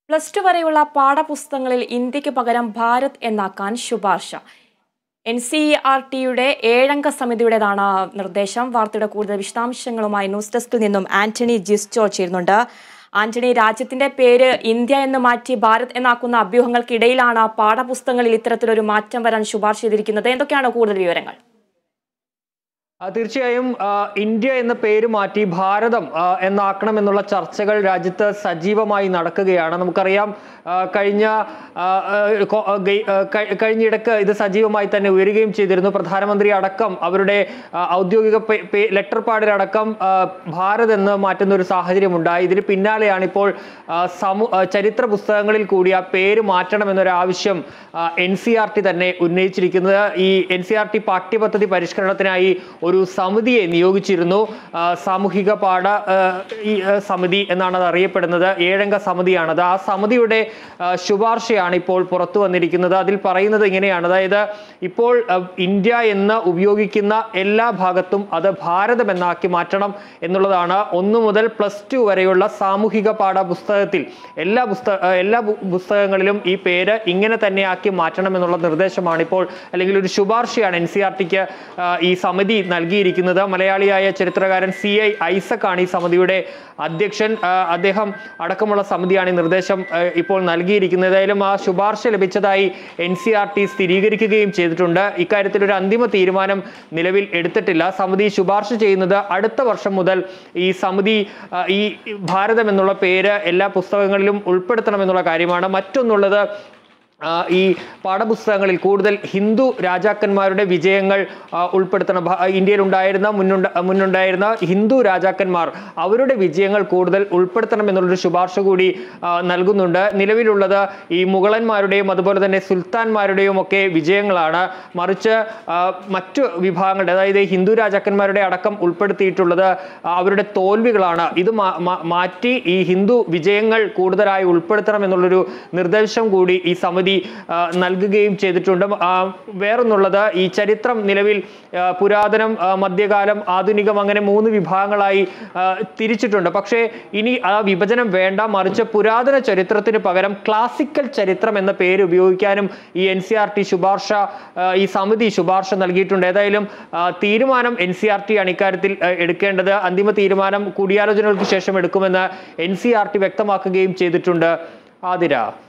plus two വരെയുള്ള പാഠപുസ്തകങ്ങളിൽ ഇന്ത്യക്ക് പകരം ഭാരത് എന്നാക്കാൻ ശുപാർശ എൻ സി ആർ ടിയുടെ ഏഴംഗ സമിതിയുടേതാണ് നിർദ്ദേശം വാർത്തയുടെ കൂടുതൽ വിശദാംശങ്ങളുമായി ന്യൂസ് ഡെസ്കിൽ നിന്നും ആന്റണി ജിസ്റ്റോ ചേരുന്നുണ്ട് ആന്റണി രാജ്യത്തിന്റെ പേര് ഇന്ത്യ എന്ന് മാറ്റി ഭാരത് എന്നാക്കുന്ന അഭ്യൂഹങ്ങൾക്കിടയിലാണ് പാഠപുസ്തകങ്ങളിൽ ഇത്തരത്തിലൊരു മാറ്റം വരാൻ ശുപാർശ ചെയ്തിരിക്കുന്നത് എന്തൊക്കെയാണ് കൂടുതൽ വിവരങ്ങൾ ആ, തീർച്ചയായും ആ, ഇന്ത്യ എന്ന പേര് മാറ്റി ഭാരതം ആ, എന്നാക്കണം എന്നുള്ള ചർച്ചകൾ രാജ്യത്ത് സജീവമായി നടക്കുകയാണ് നമുക്കറിയാം ആ, കഴിഞ്ഞ ആ, ആ, കൊ- ആ, ഗെയ്- ആ, കഴി- കഴിഞ്ഞിടക്ക് ഇത് സജീവമായി തന്നെ ഉയരുകയും ചെയ്തിരുന്നു പ്രധാനമന്ത്രി അടക്കം അവരുടെ ആ, ഔദ്യോഗിക പേ- പേ- ലെറ്റർ പാഡിലടക്കം ആ, ഭാരത് എന്ന് മാറ്റുന്ന ഒരു സാഹചര്യം ഉണ്ടായി ഇതിന് പിന്നാലെയാണ് ഇപ്പോൾ ആ, സമു ആ, ചരിത്ര പുസ്തകങ്ങളിൽ കൂടി ആ പേര് മാറ്റണം എന്നൊരു ആവശ്യം എൻ സി ആർ ടി തന്നെ ഉന്നയിച്ചിരിക്കുന്നത് ഈ എൻ സി ആർ ടി പാഠ്യപദ്ധതി പരിഷ്കരണത്തിനായി ഒരു സമിതിയെ നിയോഗിച്ചിരുന്നു ആ, സാമൂഹിക പാഠ ആ, ഈ ആ, സമിതി എന്നാണ് അത് അറിയപ്പെടുന്നത് ഏഴംഗ സമിതിയാണത് ആ സമിതിയുടെ ആ, ശുപാർശയാണ് ഇപ്പോൾ പുറത്തു വന്നിരിക്കുന്നത് അതിൽ പറയുന്നത് ഇങ്ങനെയാണ് അതായത് ഇപ്പോൾ ആ, ഇന്ത്യ എന്ന് ഉപയോഗിക്കുന്ന എല്ലാ ഭാഗത്തും അത് ഭാരതം എന്നാക്കി മാറ്റണം എന്നുള്ളതാണ് ഒന്നു മുതൽ പ്ലസ് ടു വരെയുള്ള സാമൂഹിക പാഠ പുസ്തകത്തിൽ എല്ലാ പുസ്തക ആ, എല്ലാ പു- പുസ്തകങ്ങളിലും ഈ പേര് ഇങ്ങനെ തന്നെയാക്കി മാറ്റണം എന്നുള്ള നിർദ്ദേശമാണ് ഇപ്പോൾ അല്ലെങ്കിൽ ഒരു ശുപാർശയാണ് എൻ സി ആർ ടിക്ക് ഈ സമിതി നൽകിയിരിക്കുന്നത് മലയാളിയായ ചരിത്രകാരൻ സി ഐ ഐസക് ആണ് ഈ സമിതിയുടെ അധ്യക്ഷൻ ആ, അദ്ദേഹം അടക്കമുള്ള സമിതിയാണ് ഈ നിർദ്ദേശം ആ, ഇപ്പോൾ നൽകിയിരിക്കുന്നത് ഏതായാലും ആ ശുപാർശ ലഭിച്ചതായി എൻ സി ആർ ടി സ്ഥിരീകരിക്കുകയും ചെയ്തിട്ടുണ്ട് ഇക്കാര്യത്തിൽ ഒരു അന്തിമ തീരുമാനം നിലവിൽ എടുത്തിട്ടില്ല സമിതി ശുപാർശ ചെയ്യുന്നത് അടുത്ത വർഷം മുതൽ ഈ സമിതി ആ, ഈ ഭാരതം എന്നുള്ള പേര് എല്ലാ പുസ്തകങ്ങളിലും ഉൾപ്പെടുത്തണമെന്നുള്ള കാര്യമാണ് മറ്റൊന്നുള്ളത് ആ, ഈ പാഠപുസ്തകങ്ങളിൽ കൂടുതൽ ഹിന്ദു രാജാക്കന്മാരുടെ വിജയങ്ങൾ ആ, ഉൾപ്പെടുത്തണം ഭ- ഇന്ത്യയിൽ ഉണ്ടായിരുന്ന മുന്നുണ്ട മുന്നുണ്ടായിരുന്ന ഹിന്ദു രാജാക്കന്മാർ അവരുടെ വിജയങ്ങൾ കൂടുതൽ ഉൾപ്പെടുത്തണം എന്നുള്ളൊരു ശുപാർശ കൂടി ആ, നൽകുന്നുണ്ട് നിലവിലുള്ളത് ഈ മുഗളന്മാരുടെയും അതുപോലെ തന്നെ സുൽത്താൻമാരുടെയും ഒക്കെ വിജയങ്ങളാണ് മറിച്ച് ആ, മറ്റു വിഭാഗങ്ങളുടെ അതായത് ഹിന്ദു രാജാക്കന്മാരുടെ അടക്കം ഉൾപ്പെടുത്തിയിട്ടുള്ളത് ആ, അവരുടെ തോൽവികളാണ് ഇത് മാ- മാ- മാറ്റി ഈ ഹിന്ദു വിജയങ്ങൾ കൂടുതലായി ഉൾപ്പെടുത്തണം എന്നുള്ളൊരു നിർദ്ദേശം കൂടി ഈ സമിതി ആ, നൽകുകയും ചെയ്തിട്ടുണ്ട് ആ, വേറൊന്നുള്ളത് ഈ ചരിത്രം നിലവിൽ ആ, പുരാതനം ആ, മധ്യകാലം ആധുനികം അങ്ങനെ മൂന്ന് വിഭാഗങ്ങളായി ആ, തിരിച്ചിട്ടുണ്ട് പക്ഷേ ഇനി ആ വിഭജനം വേണ്ട മറിച്ച് പുരാതന ചരിത്രത്തിന് പകരം ക്ലാസിക്കൽ ചരിത്രം എന്ന പേര് ഉപയോഗിക്കാനും ഈ എൻ സി ആർ ടി ശുപാർശ ആ, ഈ സമിതി ശുപാർശ നൽകിയിട്ടുണ്ട് ഏതായാലും ആ, തീരുമാനം എൻ സി ആർ ടി ആണ് ഇക്കാര്യത്തിൽ ആ, എടുക്കേണ്ടത് അന്തിമ തീരുമാനം കൂടിയാലോചനകൾക്ക് ശേഷം എടുക്കുമെന്ന് എൻ സി ആർ ടി വ്യക്തമാക്കുകയും ചെയ്തിട്ടുണ്ട് ആതിര